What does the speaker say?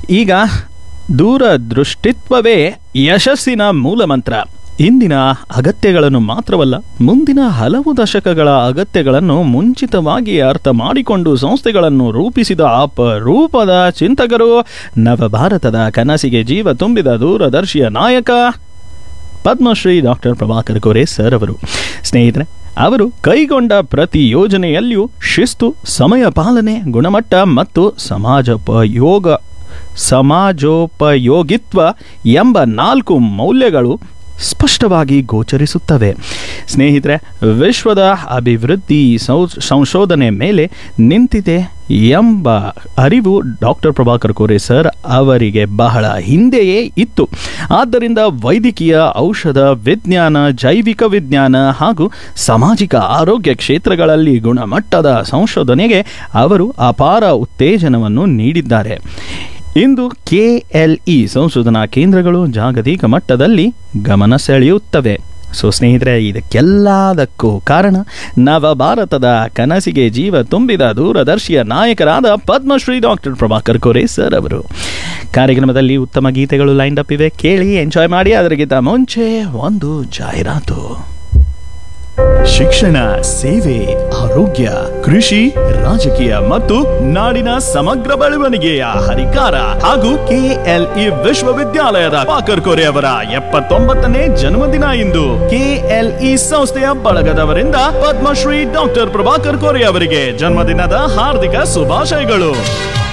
ಈಗ ದೂರದೃಷ್ಟಿತ್ವವೇ ಯಶಸ್ಸಿನ ಮೂಲಮಂತ್ರ ಇಂದಿನ ಅಗತ್ಯಗಳನ್ನು ಮಾತ್ರವಲ್ಲ ಮುಂದಿನ ಹಲವು ದಶಕಗಳ ಅಗತ್ಯಗಳನ್ನು ಮುಂಚಿತವಾಗಿ ಅರ್ಥ ಮಾಡಿಕೊಂಡು ಸಂಸ್ಥೆಗಳನ್ನು ರೂಪಿಸಿದ ಅಪರೂಪದ ಚಿಂತಕರು ನವಭಾರತದ ಕನಸಿಗೆ ಜೀವ ತುಂಬಿದ ದೂರದರ್ಶಿಯ ನಾಯಕ ಪದ್ಮಶ್ರೀ ಡಾಕ್ಟರ್ ಪ್ರಭಾಕರ್ ಕೋರೆ ಸರ್ ಅವರು ಸ್ನೇಹಿತರೆ ಅವರು ಕೈಗೊಂಡ ಪ್ರತಿ ಯೋಜನೆಯಲ್ಲಿಯೂ ಶಿಸ್ತು ಸಮಯ ಪಾಲನೆ ಗುಣಮಟ್ಟ ಮತ್ತು ಸಮಾಜೋಪಯೋಗ ಸಮಾಜೋಪಯೋಗಿತ್ವ ಎಂಬ ನಾಲ್ಕು ಮೌಲ್ಯಗಳು ಸ್ಪಷ್ಟವಾಗಿ ಗೋಚರಿಸುತ್ತವೆ ಸ್ನೇಹಿತರೆ ವಿಶ್ವದ ಅಭಿವೃದ್ಧಿ ಸೌ ಸಂಶೋಧನೆ ಮೇಲೆ ನಿಂತಿದೆ ಎಂಬ ಅರಿವು ಡಾಕ್ಟರ್ ಪ್ರಭಾಕರ್ ಕೋರೆ ಸರ್ ಅವರಿಗೆ ಬಹಳ ಹಿಂದೆಯೇ ಇತ್ತು ಆದ್ದರಿಂದ ವೈದ್ಯಕೀಯ ಔಷಧ ವಿಜ್ಞಾನ ಜೈವಿಕ ವಿಜ್ಞಾನ ಹಾಗೂ ಸಾಮಾಜಿಕ ಆರೋಗ್ಯ ಕ್ಷೇತ್ರಗಳಲ್ಲಿ ಗುಣಮಟ್ಟದ ಸಂಶೋಧನೆಗೆ ಅವರು ಅಪಾರ ಉತ್ತೇಜನವನ್ನು ನೀಡಿದ್ದಾರೆ ಇಂದು ಕೆಎಲ್ಇ ಸಂಶೋಧನಾ ಕೇಂದ್ರಗಳು ಜಾಗತಿಕ ಮಟ್ಟದಲ್ಲಿ ಗಮನ ಸೆಳೆಯುತ್ತವೆ ಸೊ ಸ್ನೇಹಿತರೆ ಇದಕ್ಕೆಲ್ಲದಕ್ಕೂ ಕಾರಣ ನವ ಭಾರತದ ಕನಸಿಗೆ ಜೀವ ತುಂಬಿದ ದೂರದರ್ಶಿಯ ನಾಯಕರಾದ ಪದ್ಮಶ್ರೀ ಡಾಕ್ಟರ್ ಪ್ರಭಾಕರ್ ಕೋರೆ ಸರ್ ಅವರು ಕಾರ್ಯಕ್ರಮದಲ್ಲಿ ಉತ್ತಮ ಗೀತೆಗಳು ಲೈನ್ ಅಪ್ ಇವೆ ಕೇಳಿ ಎಂಜಾಯ್ ಮಾಡಿ ಅದರಿಗಿಂತ ಮುಂಚೆ ಒಂದು ಜಾಹೀರಾತು ಶಿಕ್ಷಣ ಸೇವೆ ಆರೋಗ್ಯ ಕೃಷಿ ರಾಜಕೀಯ ಮತ್ತು ನಾಡಿನ ಸಮಗ್ರ ಬೆಳವಣಿಗೆಯ ಹರಿಕಾರ ಹಾಗೂ ಕೆಎಲ್ಇ ವಿಶ್ವವಿದ್ಯಾಲಯದ ಪಾಕರ್ ಕೋರೆ ಅವರ ಎಪ್ಪತ್ತೊಂಬತ್ತನೇ ಜನ್ಮದಿನ ಇಂದು ಕೆಎಲ್ಇ ಸಂಸ್ಥೆಯ ಬಳಗದವರಿಂದ ಪದ್ಮಶ್ರೀ ಡಾಕ್ಟರ್ ಪ್ರಭಾಕರ್ ಕೋರೆ ಅವರಿಗೆ ಜನ್ಮದಿನದ ಹಾರ್ದಿಕ ಶುಭಾಶಯಗಳು